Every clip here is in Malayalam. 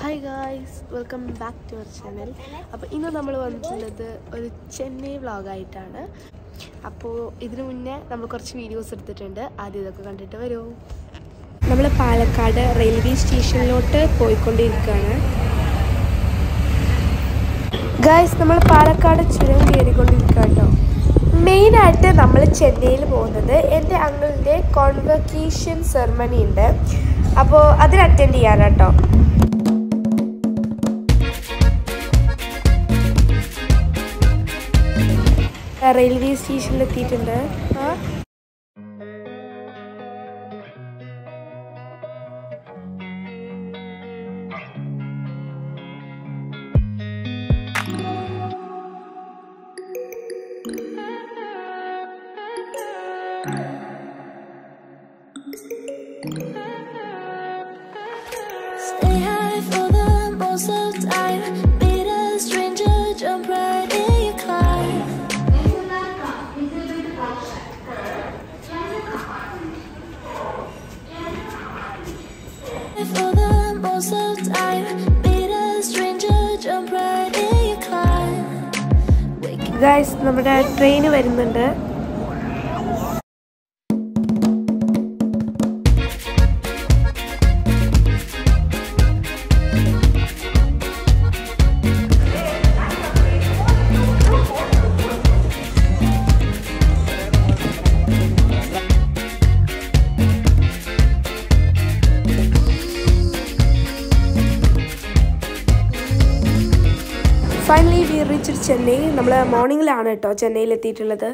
Hi guys welcome back to our channel അപ്പോൾ ഇന്ന് നമ്മൾ വന്നിട്ടുള്ളത് ഒരു ചെന്നൈ വ്ളോഗായിട്ടാണ് അപ്പോൾ ഇതിനു മുന്നേ നമ്മൾ കുറച്ച് വീഡിയോസ് എടുത്തിട്ടുണ്ട് ആദ്യം ഇതൊക്കെ കണ്ടിട്ട് വരൂ നമ്മൾ പാലക്കാട് റെയിൽവേ സ്റ്റേഷനിലോട്ട് പോയിക്കൊണ്ടിരിക്കുകയാണ് ഗായ്സ് നമ്മൾ പാലക്കാട് ചുരം കയറിക്കൊണ്ടിരിക്കുക കേട്ടോ മെയിനായിട്ട് നമ്മൾ ചെന്നൈയിൽ പോകുന്നത് എൻ്റെ അങ്കിളിൻ്റെ കോൺവക്കേഷൻ സെറമണി ഉണ്ട് അപ്പോൾ അതിന് അറ്റൻഡ് ചെയ്യാനാട്ടോ റെയിൽവേ സ്റ്റേഷനിൽ എത്തിയിട്ടുണ്ട് ആ Stay high for the most of time. Meet a stranger, jump right in your climb. For the most of time. Meet a stranger, jump right in your climb. Wake guys നമ്മുടെ ട്രെയിൻ വരുന്നുണ്ട് ഫൈനലി വി റീച്ച് ചെന്നൈ നമ്മൾ മോർണിംഗിലാണ് കേട്ടോ ചെന്നൈയിൽ എത്തിയിട്ടുള്ളത്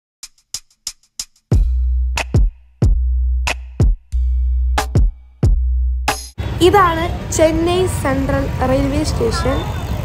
ഇതാണ് ചെന്നൈ സെൻട്രൽ റെയിൽവേ സ്റ്റേഷൻ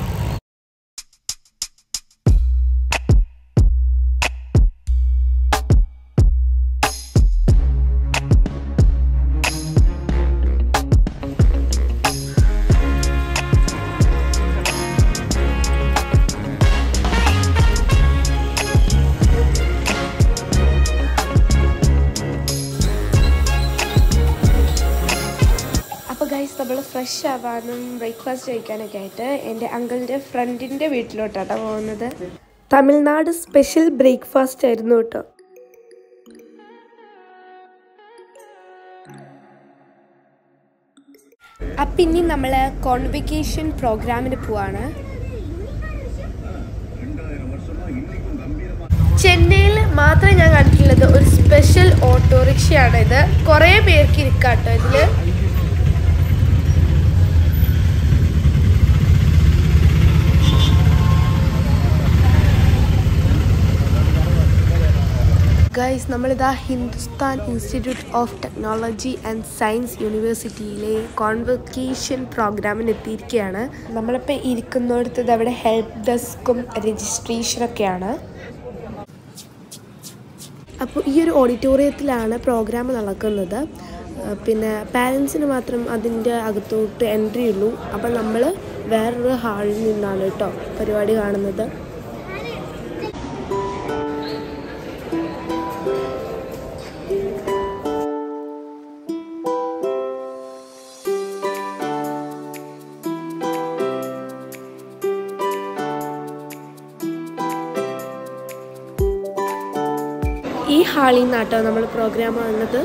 അപ്പോൾ ഗൈസ് നമ്മൾ ഫ്രഷ് ആവാനും ബ്രേക്ക്ഫാസ്റ്റ് കഴിക്കാനൊക്കെ ആയിട്ട് എൻ്റെ അങ്കിളിൻ്റെ ഫ്രണ്ടിൻ്റെ വീട്ടിലോട്ടാണ് പോകുന്നത് തമിഴ്നാട് സ്പെഷ്യൽ ബ്രേക്ക്ഫാസ്റ്റ് ആയിരുന്നു കേട്ടോ അപ്പം ഇനി നമ്മൾ കോൺവെക്കേഷൻ പ്രോഗ്രാമിന് പോവാണ് ചെന്നൈയിൽ മാത്രമേ ഞാൻ കണ്ടിട്ടുള്ളത് ഒരു സ്പെഷ്യൽ ഓട്ടോറിക്ഷയാണ് ഇത് കുറേ പേർക്ക് ഇരിക്കാട്ടോ ഇതില് ഗൈസ് നമ്മളിതാ Hindustan institute of technology and science യൂണിവേഴ്സിറ്റിയിലെ കോൺവക്കേഷൻ പ്രോഗ്രാമിന് എത്തിയിരിക്കുകയാണ് നമ്മളിപ്പോൾ ഇരിക്കുന്നിടത്തത് അവിടെ ഹെൽപ്പ് ഡെസ്കും രജിസ്ട്രേഷനൊക്കെയാണ് അപ്പോൾ ഈ ഒരു ഓഡിറ്റോറിയത്തിലാണ് പ്രോഗ്രാം നടക്കുന്നത് ആ, പിന്നെ പാരൻസിന് മാത്രം അതിൻ്റെ അകത്തോട്ട് എൻട്രി ഉള്ളൂ അപ്പോൾ നമ്മൾ വേറൊരു ഹാളിൽ നിന്നാണ് കേട്ടോ പരിപാടി കാണുന്നത് ഈ ഹാളിൽ നിന്നാട്ടോ നമ്മൾ പ്രോഗ്രാം വന്നത്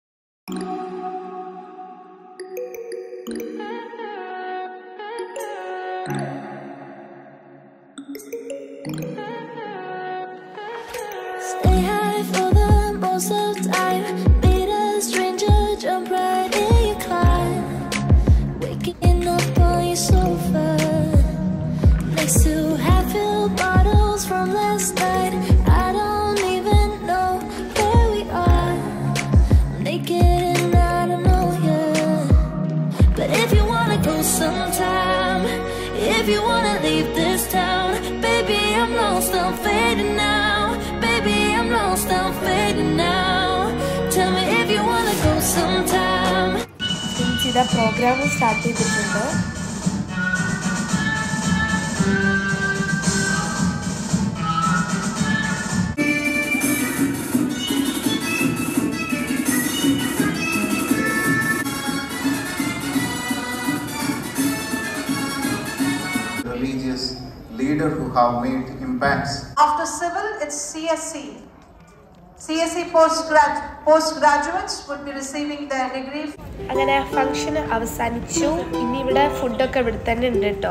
Stay high for the most of time. Meet a stranger, jump right in your climb. Waking up on your sofa. Next to half-filled bottles from last night. I don't even know where we are. Naked and I don't know yet. But if you wanna go sometime, if you wanna leave this town, baby, I'm lost, I'm fading now. Baby, I'm lost, I'm fading now. Tell me if you wanna go sometime. ഇതാ പ്രോഗ്രാം സ്റ്റാർട്ട് ചെയ്തിട്ടുണ്ട് religious leader who have made impacts After civil, it's CSC. CSC postgrad- postgraduates would be receiving their degree അങ്ങനെ ഫംഗ്ഷൻ അവസാനിച്ചു ഇനി ഇവിടെ ഫുഡൊക്കെ ഇവിടെ തന്നെ ഉണ്ട് കേട്ടോ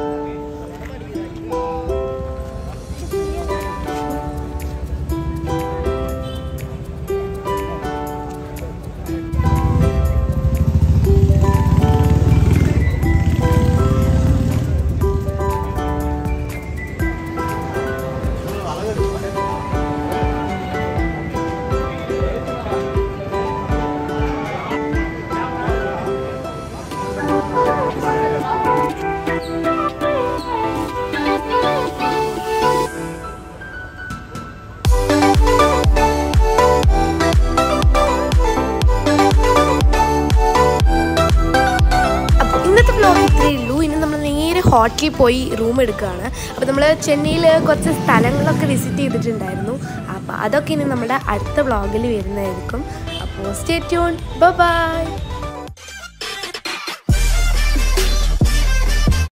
അപ്പോൾ ഇന്നത്തെ വ്ലോഗ് ഇത്രയേ ഉള്ളൂ ഇനി നമ്മൾ നേരെ ഹോട്ടലിൽ പോയി റൂം എടുക്കുകയാണ് അപ്പോൾ നമ്മൾ ചെന്നൈയിൽ കുറച്ച് സ്ഥലങ്ങളൊക്കെ വിസിറ്റ് ചെയ്തിട്ടുണ്ടായിരുന്നു അപ്പോൾ അതൊക്കെ ഇനി നമ്മുടെ അടുത്ത വ്ലോഗിൽ വരുന്നതായിരിക്കും അപ്പോൾ സ്റ്റേ ട്യൂൺ ബൈ